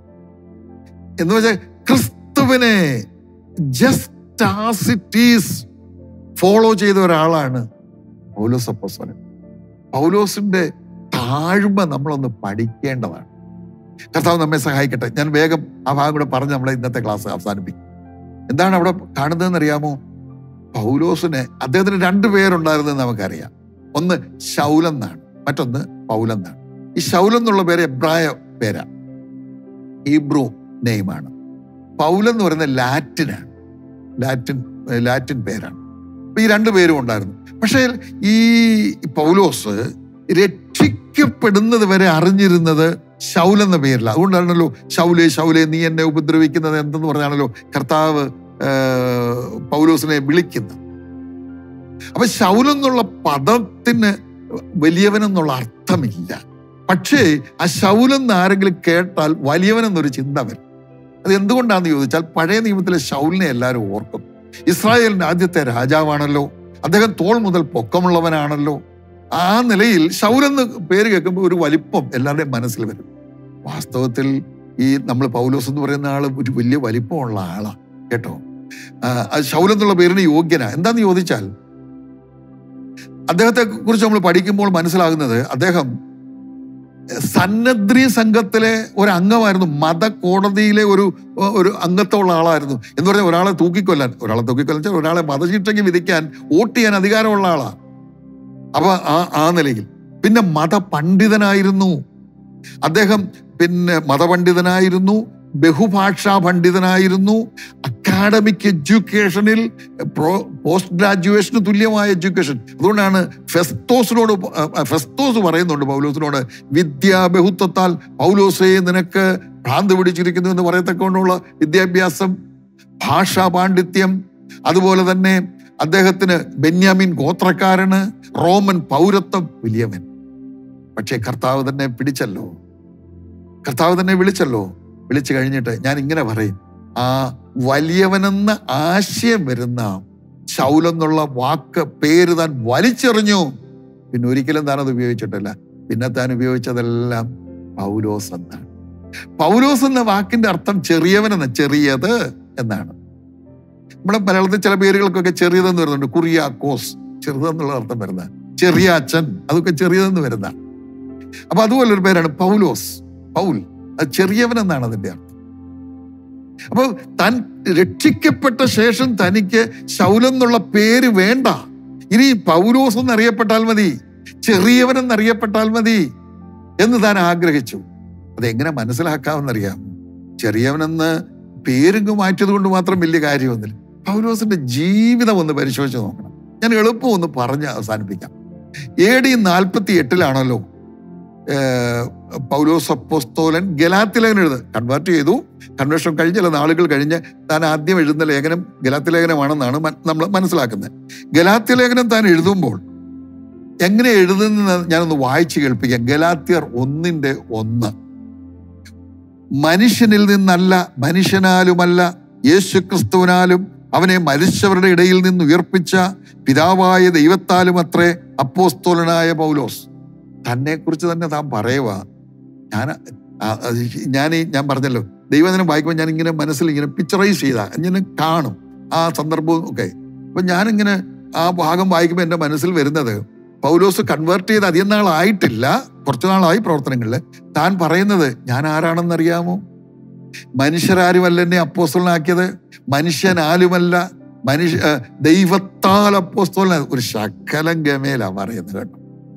എന്ന് വെച്ചാൽ ക്രിസ്തുവിനെ just as it is follow ചെയ്ത ഒരാളാണ് പൗലോസ് അപ്പോസ്തലൻ പൗലോസിന്റെ താഴ്മ നമ്മളൊന്ന് പഠിക്കേണ്ടതാണ് കർത്താവ് നമ്മെ സഹായിക്കട്ടെ ഞാൻ വേഗം ആ ഭാഗം കൂടെ പറഞ്ഞ് നമ്മളെ ഇന്നത്തെ ക്ലാസ് അവസാനിപ്പിക്കും എന്താണ് അവിടെ കാണുന്നതെന്ന് അറിയാമോ പൗലോസിന് അദ്ദേഹത്തിന് രണ്ട് പേരുണ്ടായിരുന്നെന്ന് നമുക്കറിയാം ഒന്ന് ശൗലെന്നാണ് മറ്റൊന്ന് പൗലെന്നാണ് ഈ ശൗലം എന്നുള്ള പേര് എബ്രായ പേരാ ഹീബ്രു നെയിമാണ് പൗലെന്ന് പറയുന്നത് ലാറ്റിനാണ് ലാറ്റിൻ ഏഹ് ലാറ്റിൻ പേരാണ് അപ്പൊ ഈ രണ്ട് പേരും ഉണ്ടായിരുന്നു പക്ഷേ ഈ പൗലോസ് രക്ഷിക്കപ്പെടുന്നത് വരെ അറിഞ്ഞിരുന്നത് ശൗൽ എന്ന പേരില്ല അതുകൊണ്ടാണല്ലോ ശൗലേ ശൗലേ നീ എന്നെ ഉപദ്രവിക്കുന്നത് എന്തെന്ന് പറഞ്ഞാണല്ലോ കർത്താവ് ഏഹ്, പൗലോസിനെ വിളിക്കുന്നത് അപ്പൊ ശൗലെന്നുള്ള പദത്തിന് വലിയവനെന്നുള്ള അർത്ഥമില്ല പക്ഷേ ആ ശൗലെന്ന് ആരെങ്കിലും കേട്ടാൽ വലിയവനെന്നൊരു ചിന്ത വരും അത് എന്തുകൊണ്ടാണെന്ന് ചോദിച്ചാൽ പഴയ നിയമത്തിലെ ശൗലിനെ എല്ലാവരും ഓർക്കും ഇസ്രായേലിന്റെ ആദ്യത്തെ രാജാവാണല്ലോ അദ്ദേഹം തോൾ മുതൽ പൊക്കമുള്ളവനാണല്ലോ ആ നിലയിൽ ശൗലെന്ന് പേര് കേൾക്കുമ്പോൾ ഒരു വലിപ്പം എല്ലാവരുടെയും മനസ്സിൽ വരും വാസ്തവത്തിൽ ഈ നമ്മൾ പൗലോസ് എന്ന് പറയുന്ന ആള് ഒരു വലിയ വലിപ്പമുള്ള ആളാ കേട്ടോ ആ, ആ ശൗലെന്നുള്ള പേരിന് യോഗ്യന എന്താന്ന് ചോദിച്ചാൽ അദ്ദേഹത്തെ കുറിച്ച് നമ്മൾ പഠിക്കുമ്പോൾ മനസ്സിലാകുന്നത് അദ്ദേഹം സന്നദ്രി സംഘത്തിലെ ഒരു അംഗമായിരുന്നു മത കോടതിയിലെ ഒരു ഒരു അംഗത്തുള്ള ആളായിരുന്നു എന്ന് പറഞ്ഞാൽ ഒരാളെ തൂക്കിക്കൊല്ലാൻ ഒരാളെ തൂക്കിക്കൊല്ലാൻ വെച്ചാൽ ഒരാളെ മതശിക്ഷയ്ക്ക് വിധിക്കാൻ വോട്ട് ചെയ്യാൻ അധികാരമുള്ള ആളാ അപ്പൊ ആ ആ നിലയിൽ പിന്നെ മതപണ്ഡിതനായിരുന്നു അദ്ദേഹം പിന്നെ മതപണ്ഡിതനായിരുന്നു ബഹുഭാഷാ പണ്ഡിതനായിരുന്നു അക്കാഡമിക് എഡ്യൂക്കേഷനിൽ പോസ്റ്റ് ഗ്രാജുവേഷന് തുല്യമായ എഡ്യൂക്കേഷൻ അതുകൊണ്ടാണ് ഫെസ്തോസിനോട് പ- ആ, ഫെസ്തോസ് പറയുന്നുണ്ട് പൗലോസിനോട് വിദ്യാബഹുത്വത്താൽ പൗലോസേ നിനക്ക് ഭ്രാന്ത് പിടിച്ചിരിക്കുന്നു എന്ന് പറയത്തക്കൊണ്ടുള്ള വിദ്യാഭ്യാസം ഭാഷാ പാണ്ഡിത്യം അതുപോലെ തന്നെ അദ്ദേഹത്തിന് ബെന്യാമിൻ ഗോത്രക്കാരന് റോമൻ പൗരത്വം വലിയവൻ പക്ഷേ കർത്താവ് തന്നെ പിടിച്ചല്ലോ കർത്താവ് തന്നെ വിളിച്ചല്ലോ വിളിച്ചു കഴിഞ്ഞിട്ട് ഞാൻ ഇങ്ങനെ പറയും ആ വലിയവനെന്ന ആശയം വരുന്ന ശൗലെന്നുള്ള വാക്ക് പേര് താൻ വലിച്ചെറിഞ്ഞു പിന്നെ ഒരിക്കലും താൻ അത് ഉപയോഗിച്ചിട്ടില്ല പിന്നെ താൻ ഉപയോഗിച്ചതെല്ലാം പൗലോസ് എന്നാണ് പൗലോസ് എന്ന വാക്കിന്റെ അർത്ഥം ചെറിയവനെന്ന് ചെറിയത് എന്നാണ് നമ്മുടെ മലയാളത്തിൽ ചില പേരുകൾക്കൊക്കെ ചെറിയതെന്ന് വരുന്നുണ്ട് കുറിയാക്കോസ് ചെറുതെന്നുള്ള അർത്ഥം വരുന്ന ചെറിയ അച്ഛൻ അതൊക്കെ ചെറിയതെന്ന് വരുന്ന അപ്പൊ അതുപോലെ ഒരു പേരാണ് പൗലോസ് പൗൽ അത് ചെറിയവൻ എന്നാണ് അതിന്റെ അർത്ഥം അപ്പൊ താൻ രക്ഷിക്കപ്പെട്ട ശേഷം തനിക്ക് ശൗലെന്നുള്ള പേര് വേണ്ട ഇനി പൗലോസ് എന്നറിയപ്പെട്ടാൽ മതി ചെറിയവൻ എന്നറിയപ്പെട്ടാൽ മതി എന്ന് താൻ ആഗ്രഹിച്ചു അതെങ്ങനെ മനസ്സിലാക്കാമെന്നറിയാം ചെറിയവനെന്ന് പേരിങ്ങ് മാറ്റിയത് കൊണ്ട് മാത്രം വലിയ കാര്യമൊന്നുമില്ല പൗലോസിന്റെ ജീവിതം ഒന്ന് പരിശോധിച്ച് നോക്കണം ഞാൻ എളുപ്പം ഒന്ന് പറഞ്ഞ് അവസാനിപ്പിക്കാം എ ഡി നാൽപ്പത്തി എട്ടിലാണല്ലോ ഏഹ്, പൗലോസ് അപ്പോസ്തോലൻ ഗലാത്തി ലേഖനം എഴുതുന്നത് കൺവേർട്ട് ചെയ്തു കൺവേർഷൻ കഴിഞ്ഞ ചില നാളുകൾ കഴിഞ്ഞ് താൻ ആദ്യം എഴുതുന്ന ലേഖനം ഗലാത്തി ലേഖനമാണെന്നാണ് മൻ- നമ്മൾ മനസ്സിലാക്കുന്നത് ഗലാത്തി ലേഖനം താൻ എഴുതുമ്പോൾ എങ്ങനെ എഴുതുന്ന ഞാനൊന്ന് വായിച്ച് കേൾപ്പിക്കാം ഗലാത്തിയർ ഒന്നിന്റെ ഒന്ന് മനുഷ്യനിൽ നിന്നല്ല മനുഷ്യനാലുമല്ല യേശു ക്രിസ്തുവിനാലും അവനെ മരിച്ചവരുടെ ഇടയിൽ നിന്ന് ഉയർപ്പിച്ച പിതാവായ ദൈവത്താലും അത്രേ അപ്പോസ്തോലനായ പൗലോസ് തന്നെ കുറിച്ച് തന്നെ താൻ പറയുക ഞാൻ ആ- അത് ഞാൻ ഈ- ഞാൻ പറഞ്ഞല്ലോ ദൈവദിനം വായിക്കുമ്പോൾ ഞാൻ ഇങ്ങനെ മനസ്സിൽ ഇങ്ങനെ പിക്ചറൈസ് ചെയ്താ ഇങ്ങനെ കാണും ആ സന്ദർഭവും ഒക്കെ അപ്പൊ ഞാനിങ്ങനെ ആ ഭാഗം വായിക്കുമ്പോൾ എൻ്റെ മനസ്സിൽ വരുന്നത് പൗലോസ് കൺവേർട്ട് ചെയ്ത് അധികം നാളായിട്ടില്ല കുറച്ചു നാളായി പ്രവർത്തനങ്ങളിൽ താൻ പറയുന്നത് ഞാൻ ആരാണെന്നറിയാമോ മനുഷ്യരാരുമല്ല എന്നെ അപ്പോസ്തലനാക്കിയത് മനുഷ്യനാലുമല്ല മനുഷ്യ ഏ, ദൈവത്താൽ അപ്പോസ്തലന ഒരു ശകലം ഗമേലാ പറയുന്നത് കേട്ടോ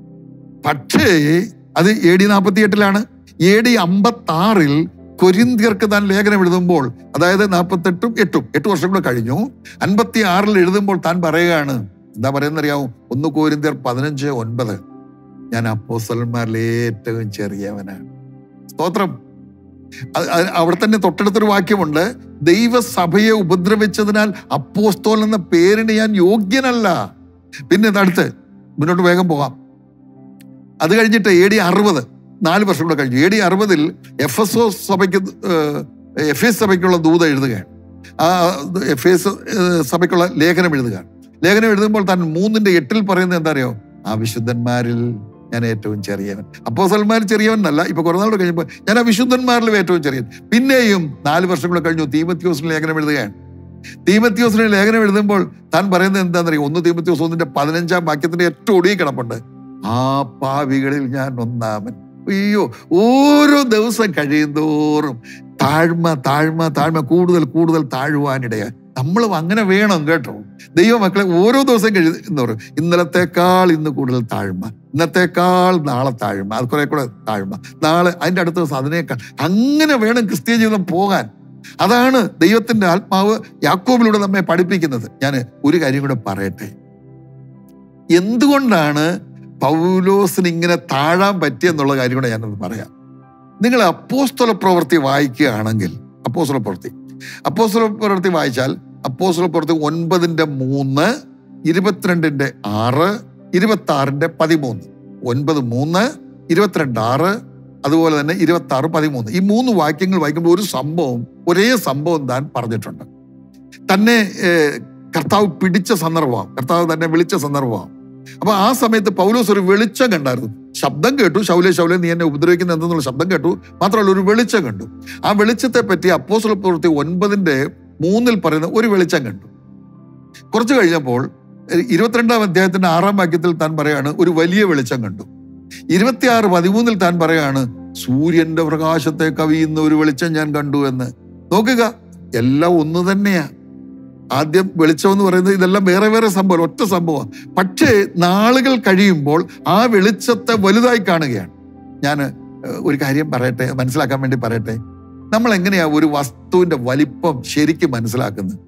പക്ഷേ അത് എ ഡി നാൽപ്പത്തി എട്ടിലാണ് എ ഡി അമ്പത്തി ആറിൽ കൊരിന്തിയർക്ക് താൻ ലേഖനം എഴുതുമ്പോൾ അതായത് നാൽപ്പത്തെട്ടും എട്ടും എട്ട് വർഷം കൂടെ കഴിഞ്ഞു അൻപത്തി ആറിൽ എഴുതുമ്പോൾ താൻ പറയുകയാണ് എന്താ പറയുന്നറിയാമോ ഒന്ന് കോരിന്തിയർ പതിനഞ്ച് ഒൻപത് ഞാൻ അപ്പോസ്തലന്മാരിൽ ഏറ്റവും ചെറിയവനാണ് സ്തോത്രം അത് അത് അവിടെ തന്നെ തൊട്ടടുത്തൊരു വാക്യമുണ്ട് ദൈവസഭയെ ഉപദ്രവിച്ചതിനാൽ അപ്പോസ്തോൽ എന്ന പേരിന് ഞാൻ യോഗ്യനല്ല പിന്നെ അടുത്ത് മുന്നോട്ട് വേഗം പോകാം അത് കഴിഞ്ഞിട്ട് എ ഡി അറുപത് നാല് വർഷം കൂടെ കഴിഞ്ഞു എ ഡി അറുപതിൽ എഫ് എസ് ഒ സഭയ്ക്ക് എഫ് എസ് സഭയ്ക്കുള്ള ദൂത എഴുതുകയാണ് ആ എഫ് എസ് സഭയ്ക്കുള്ള ലേഖനം എഴുതുകയാണ് ലേഖനം എഴുതുമ്പോൾ താൻ മൂന്നിന്റെ എട്ടിൽ പറയുന്നത് എന്താ അറിയോ ആ വിശുദ്ധന്മാരിൽ ഞാൻ ഏറ്റവും ചെറിയവൻ അപ്പോസൽമാർ ചെറിയവൻ എന്നല്ല ഇപ്പൊ കുറേ നാൾ കഴിയുമ്പോൾ ഞാൻ ആ വിശുദ്ധന്മാരിലും ഏറ്റവും ചെറിയവൻ പിന്നെയും നാല് വർഷം കൂടെ കഴിഞ്ഞു തീമത്യോസിന് ലേഖനം എഴുതുകയാണ് തീമത്യോസിന് ലേഖനം എഴുതുമ്പോൾ താൻ പറയുന്നത് എന്താണെന്നറിയോ ഒന്ന് തീമത്യോസ് ഒന്നിന്റെ പതിനഞ്ചാം വാക്യത്തിന്റെ ഏറ്റവും ഒടുങ്ങി കിടപ്പുണ്ട് ആ പാവികളിൽ ഞാൻ ഒന്നാമൻ അയ്യോ ഓരോ ദിവസം കഴിയുന്തോറും താഴ്മ താഴ്മ താഴ്മ കൂടുതൽ കൂടുതൽ താഴുവാനിടയാ നമ്മളും അങ്ങനെ വേണം കേട്ടോ ദൈവമക്കളെ ഓരോ ദിവസം കഴിയുന്നവരും ഇന്നലത്തേക്കാൾ ഇന്ന് കൂടുതൽ താഴ്മ ഇന്നത്തേക്കാൾ നാളെ താഴ്മ അത് കുറെ കൂടെ താഴ്മ നാളെ അതിന്റെ അടുത്ത ദിവസം അതിനേക്കാൾ അങ്ങനെ വേണം ക്രിസ്തീയ ജീവിതം പോകാൻ അതാണ് ദൈവത്തിന്റെ ആത്മാവ് യാക്കോബിലൂടെ നമ്മെ പഠിപ്പിക്കുന്നത് ഞാൻ ഒരു കാര്യം കൂടെ പറയട്ടെ എന്തുകൊണ്ടാണ് പൗലോസിന് ഇങ്ങനെ താഴാൻ പറ്റിയെന്നുള്ള കാര്യം കൂടെ ഞാനത് പറയാം നിങ്ങൾ അപ്പോസ്തല പ്രവൃത്തി വായിക്കുകയാണെങ്കിൽ അപ്പോസ്തല പ്രവൃത്തി അപ്പോസ്തല പ്രവൃത്തി വായിച്ചാൽ അപ്പോസ്തല പ്രവൃത്തി ഒൻപതിന്റെ മൂന്ന് ഇരുപത്തിരണ്ടിന്റെ ആറ് ഇരുപത്തി ആറിന്റെ പതിമൂന്ന് ഒൻപത് മൂന്ന് ഇരുപത്തിരണ്ട് ആറ് അതുപോലെ തന്നെ ഇരുപത്തി ആറ് പതിമൂന്ന് ഈ മൂന്ന് വാക്യങ്ങൾ വായിക്കുമ്പോൾ ഒരു സംഭവം ഒരേ സംഭവം താൻ പറഞ്ഞിട്ടുണ്ട് തന്നെ ഏഹ്, കർത്താവ് പിടിച്ച സന്ദർഭമാണ് കർത്താവ് തന്നെ വിളിച്ച സന്ദർഭമാണ് അപ്പൊ ആ സമയത്ത് പൗലോസ് ഒരു വെളിച്ചം കണ്ടായിരുന്നു ശബ്ദം കേട്ടു ശൗലെ ശൗലെ നീ എന്നെ ഉപദ്രവിക്കുന്ന എന്തെന്നുള്ള ശബ്ദം കേട്ടു മാത്രമല്ല ഒരു വെളിച്ചം കണ്ടു ആ വെളിച്ചത്തെ പറ്റി അപ്പോസ്തല പ്രവൃത്തി ഒൻപതിന്റെ മൂന്നിൽ പറയുന്ന ഒരു വെളിച്ചം കണ്ടു കുറച്ച് കഴിഞ്ഞപ്പോൾ എഹ്, ഇരുപത്തിരണ്ടാം അധ്യായത്തിന്റെ ആറാം വാക്യത്തിൽ താൻ പറയാണ് ഒരു വലിയ വെളിച്ചം കണ്ടു ഇരുപത്തിയാറ് പതിമൂന്നിൽ താൻ പറയാണ് സൂര്യന്റെ പ്രകാശത്തെ കവിയുന്ന ഒരു വെളിച്ചം ഞാൻ കണ്ടു എന്ന് നോക്കുക എല്ലാം ഒന്ന് തന്നെയാ ആദ്യം വെളിച്ചം എന്ന് പറയുന്നത് ഇതെല്ലാം വേറെ വേറെ സംഭവം ഒറ്റ സംഭവം പക്ഷേ നാളുകൾ കഴിയുമ്പോൾ ആ വെളിച്ചത്തെ വലുതായി കാണുകയാണ് ഞാൻ ഒരു കാര്യം പറയട്ടെ മനസ്സിലാക്കാൻ വേണ്ടി പറയട്ടെ നമ്മൾ എങ്ങനെയാ ഒരു വസ്തുവിന്റെ വലിപ്പം ശരിക്കും മനസ്സിലാക്കുന്നത്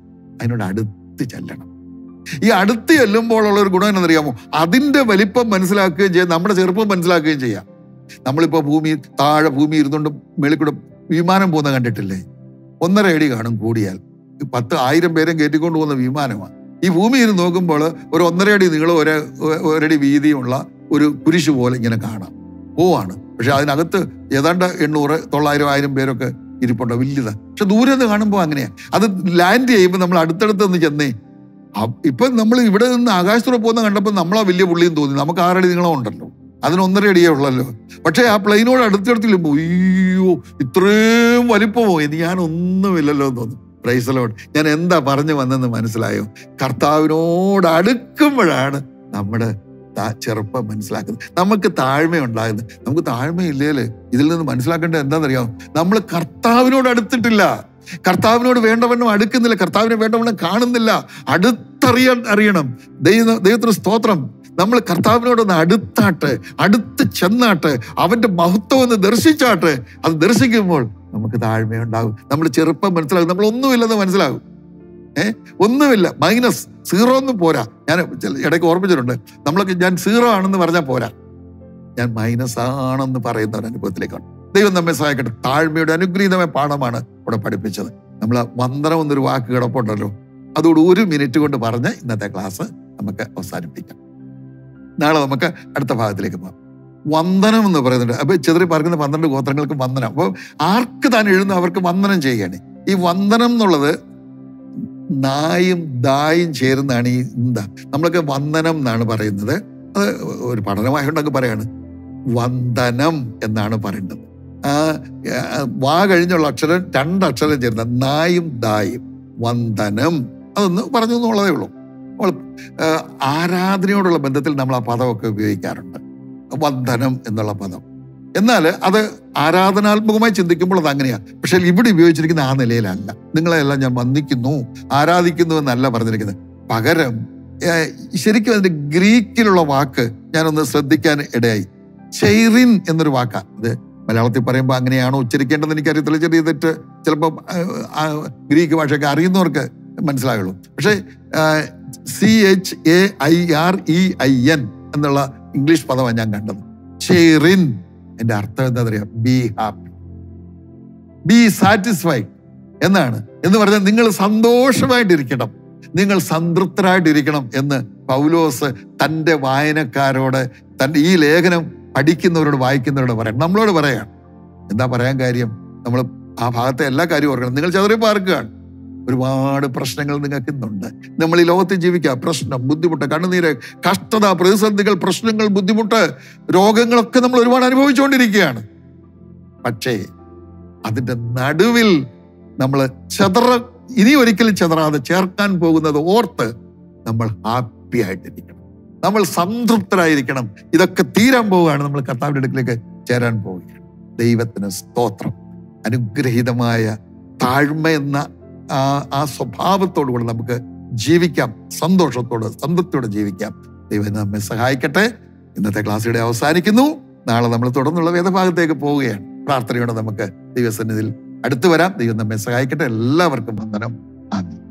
അതിനോട് അടുത്ത് ചെല്ലണം ഈ അടുത്ത് ചെല്ലുമ്പോഴുള്ള ഒരു ഗുണം എന്നറിയാമോ അതിന്റെ വലിപ്പം മനസ്സിലാക്കുകയും ചെയ്യാം നമ്മുടെ ചെറുപ്പം മനസ്സിലാക്കുകയും ചെയ്യാം നമ്മളിപ്പോ ഭൂമി താഴെ ഭൂമി ഇരുന്നുകൊണ്ട് മേളിൽ കൂടെ വിമാനം പോകുന്ന കണ്ടിട്ടില്ലേ ഒന്നര അടി കാണും കൂടിയാൽ ഈ പത്ത് ആയിരം പേരെ കയറ്റിക്കൊണ്ട് പോകുന്ന വിമാനമാണ് ഈ ഭൂമിയിൽ നോക്കുമ്പോൾ ഒരു ഒന്നര അടി നീളം ഒരു ഒരടി വീതിയുമുള്ള ഒരു കുരിശ് പോലെ ഇങ്ങനെ കാണാം പോവാണ് പക്ഷെ അതിനകത്ത് ഏതാണ്ട് എണ്ണൂറ് തൊള്ളായിരം ആയിരം പേരൊക്കെ ഇരിപ്പുണ്ട് വലുതാ പക്ഷെ ദൂരെ നിന്ന് കാണുമ്പോൾ അങ്ങനെയാ അത് ലാൻഡ് ചെയ്യുമ്പോൾ നമ്മൾ അടുത്തടുത്ത് നിന്ന് ചെന്നേ അ- ഇപ്പൊ നമ്മൾ ഇവിടെ നിന്ന് ആകാശത്തൂടെ പോകുന്ന കണ്ടപ്പോൾ നമ്മളാ വലിയ പുള്ളിയും തോന്നി നമുക്ക് ആറടി നീളം ഉണ്ടല്ലോ അതിന് ഒന്നര അടിയേ ഉള്ളല്ലോ പക്ഷേ ആ പ്ലെയിനോട് അടുത്തടുത്തില്ല അയ്യോ ഇത്രയും വലിപ്പമോ ഇത് ഞാൻ ഒന്നുമില്ലല്ലോ എന്ന് തോന്നുന്നു പ്രൈസലോട് ഞാൻ എന്താ പറഞ്ഞു വന്നെന്ന് മനസ്സിലായോ കർത്താവിനോട് അടുക്കുമ്പോഴാണ് നമ്മുടെ താ- ചെറുപ്പം മനസ്സിലാക്കുന്നത് നമുക്ക് താഴ്മ ഉണ്ടാകുന്നത് നമുക്ക് താഴ്മയില്ലേല് ഇതിൽ നിന്ന് മനസ്സിലാക്കേണ്ടത് എന്താണെന്നറിയാമോ നമ്മൾ കർത്താവിനോട് അടുത്തിട്ടില്ല കർത്താവിനോട് വേണ്ടവണ്ണം അടുക്കുന്നില്ല കർത്താവിനെ വേണ്ടവണ്ണം കാണുന്നില്ല അടുത്തറിയാൻ അറിയണം ദൈവ ദൈവത്തിന് സ്തോത്രം നമ്മൾ കർത്താവിനോടൊന്ന് അടുത്താട്ട് അടുത്ത് ചെന്നാട്ട് അവന്റെ മഹത്വം ഒന്ന് ദർശിച്ചാട്ട് അത് ദർശിക്കുമ്പോൾ നമുക്ക് താഴ്മയുണ്ടാകും നമ്മൾ ചെറുപ്പം മനസ്സിലാകും നമ്മൾ ഒന്നുമില്ലെന്ന് മനസ്സിലാകും ഏ ഒന്നുമില്ല മൈനസ് സീറോ ഒന്നും പോരാ ഞാൻ ചില- ഇടയ്ക്ക് ഓർമ്മിച്ചിട്ടുണ്ട് നമ്മളൊക്കെ ഞാൻ സീറോ ആണെന്ന് പറഞ്ഞാൽ പോരാ ഞാൻ മൈനസ് ആണെന്ന് പറയുന്ന ഒരു അനുഭവത്തിലേക്കാണ് ദൈവം നമ്മെ സഹായിക്കട്ടെ താഴ്മയുടെ അനുഗ്രഹീതമായ പാഠമാണ് ഇവിടെ പഠിപ്പിച്ചത് നമ്മൾ വന്ദനം എന്നൊരു വാക്ക് കിടപ്പുണ്ടല്ലോ അതോട് ഒരു മിനിറ്റ് കൊണ്ട് പറഞ്ഞ് ഇന്നത്തെ ക്ലാസ് നമുക്ക് അവസാനിപ്പിക്കാം നാളെ നമുക്ക് അടുത്ത ഭാഗത്തിലേക്ക് പോകാം വന്ദനം എന്ന് പറയുന്നുണ്ട് അപ്പൊ ചെറിയ പാർക്കുന്ന പന്ത്രണ്ട് ഗോത്രങ്ങൾക്ക് വന്ദനം അപ്പോൾ ആർക്ക് താൻ എഴുതുന്നു അവർക്ക് വന്ദനം ചെയ്യുകയാണ് ഈ വന്ദനം എന്നുള്ളത് നായും ദായും ചേർന്നാണ് ഈ ഇന്ത നമ്മളൊക്കെ വന്ദനം എന്നാണ് പറയുന്നത് അത് ഒരു പഠനമായോണ്ടൊക്കെ പറയാണ് വന്ദനം എന്നാണ് പറയേണ്ടത് ആ ആ, വാ കഴിഞ്ഞുള്ള അക്ഷരം രണ്ട് അക്ഷരം ചേർന്ന നായും ദായും വന്ദനം അതൊന്ന് പറഞ്ഞു എന്നുള്ളതേ ഉള്ളൂ നമ്മൾ ആ, ആരാധനയോടുള്ള ബന്ധത്തിൽ നമ്മൾ ആ പദമൊക്കെ ഉപയോഗിക്കാറുണ്ട് വന്ദനം എന്നുള്ള പദം എന്നാൽ അത് ആരാധനാത്മകമായി ചിന്തിക്കുമ്പോൾ അത് അങ്ങനെയാണ് പക്ഷെ ഇവിടെ ഉപയോഗിച്ചിരിക്കുന്ന ആ നിലയിലല്ല നിങ്ങളെല്ലാം ഞാൻ വന്ദിക്കുന്നു ആരാധിക്കുന്നു എന്നല്ല പറഞ്ഞിരിക്കുന്നത് പകരം ഏർ, ശരിക്കും അതിന്റെ ഗ്രീക്കിലുള്ള വാക്ക് ഞാനൊന്ന് ശ്രദ്ധിക്കാൻ ഇടയായി ചെറിൻ എന്നൊരു വാക്കാണ് അത് മലയാളത്തിൽ പറയുമ്പോൾ അങ്ങനെയാണോ ഉച്ചരിക്കേണ്ടതെന്ന് എനിക്കറിയത്തില്ല ചെറിയ തെറ്റ് ചിലപ്പോൾ ഗ്രീക്ക് ഭാഷയൊക്കെ അറിയുന്നവർക്ക് മനസ്സിലാകുള്ളൂ പക്ഷേ C H A I R E I N എന്നുള്ള ഇംഗ്ലീഷ് പദമാണ് ഞാൻ കണ്ടത് ഷെയറിൻ എന്റെ അർത്ഥം എന്താ പറയാ ബി ഹാപ്പി ബി സാറ്റിസ്ഫൈഡ് എന്നാണ് എന്ന് പറഞ്ഞാൽ നിങ്ങൾ സന്തോഷമായിട്ടിരിക്കണം നിങ്ങൾ സംതൃപ്തരായിട്ടിരിക്കണം എന്ന് പൗലോസ് തൻ്റെ വായനക്കാരോട് തൻ്റെ ഈ ലേഖനം പഠിക്കുന്നവരോട് വായിക്കുന്നവരോട് പറയാം നമ്മളോട് പറയാണ് എന്താ പറയാൻ കാര്യം നമ്മൾ ആ ഭാഗത്തെ എല്ലാ കാര്യവും ഓർക്കണം നിങ്ങൾ ചെറിയ പാർക്കുകയാണ് ഒരുപാട് പ്രശ്നങ്ങൾ നിങ്ങൾക്ക് ഇന്നുണ്ട് നമ്മൾ ഈ ലോകത്ത് ജീവിക്കുക പ്രശ്നം ബുദ്ധിമുട്ട് കണ്ണുനീര് കഷ്ടത പ്രതിസന്ധികൾ പ്രശ്നങ്ങൾ ബുദ്ധിമുട്ട് രോഗങ്ങളൊക്കെ നമ്മൾ ഒരുപാട് അനുഭവിച്ചുകൊണ്ടിരിക്കുകയാണ് പക്ഷേ അതിന്റെ നടുവിൽ നമ്മൾ ചെതറ ഇനി ഒരിക്കലും ചെതറാതെ ചേർക്കാൻ പോകുന്നത് ഓർത്ത് നമ്മൾ ഹാപ്പി ആയിട്ടിരിക്കണം നമ്മൾ സംതൃപ്തരായിരിക്കണം ഇതൊക്കെ തീരാൻ പോവുകയാണ് നമ്മൾ കർത്താവിന്റെ അടുക്കിലേക്ക് ചേരാൻ പോവുകയാണ് ദൈവത്തിന് സ്തോത്രം അനുഗ്രഹീതമായ താഴ്മ എന്ന ആ ആ സ്വഭാവത്തോടു കൂടെ നമുക്ക് ജീവിക്കാം സന്തോഷത്തോടെ സംതൃപ്തിയോടെ ജീവിക്കാം ദൈവം നമ്മെ സഹായിക്കട്ടെ ഇന്നത്തെ ക്ലാസ് ഇവിടെ അവസാനിക്കുന്നു നാളെ നമ്മൾ തുടർന്നുള്ള വേദഭാഗത്തേക്ക് പോവുകയാണ് പ്രാർത്ഥനയോടെ നമുക്ക് ദൈവസന്നിധിയിൽ അടുത്തു വരാം ദൈവം നമ്മെ സഹായിക്കട്ടെ എല്ലാവർക്കും വന്ദനം ആമീൻ